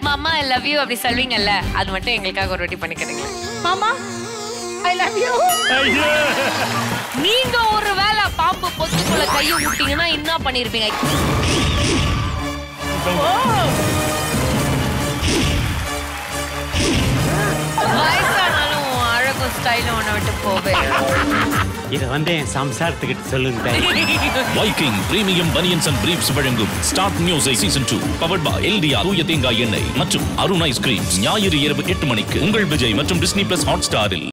மாமா I love you அப்படி சொல்வீங்கல்ல அது மட்டும் எங்களுக்காக ஒரு வாட்டி பண்ணிக்கிறீங்களா மாமா ஐ லவ் யூ நீங்க ஒரு வேளை பாம்பு பொத்துக்குள்ள கையை விட்டீங்கன்னா என்ன பண்ணிருப்பீங்க வயசானாலும் உன் அழகும் ஸ்டைலும் உன்னை விட்டு போவே இதை வந்து என் சம்சாரத்துக்கிட்ட சொல்லுங்க Viking premium banians and briefs வழங்கும் start music season two powered by LDR தூய தேங்காய் எண்ணெய் மற்றும் அருண் ஐஸ்கிரீம் ஞாயிறு இரவு எட்டு மணிக்கு உங்கள் விஜய் மற்றும் டிஸ்னி பிளஸ் ஹாட் ஸ்டாரில்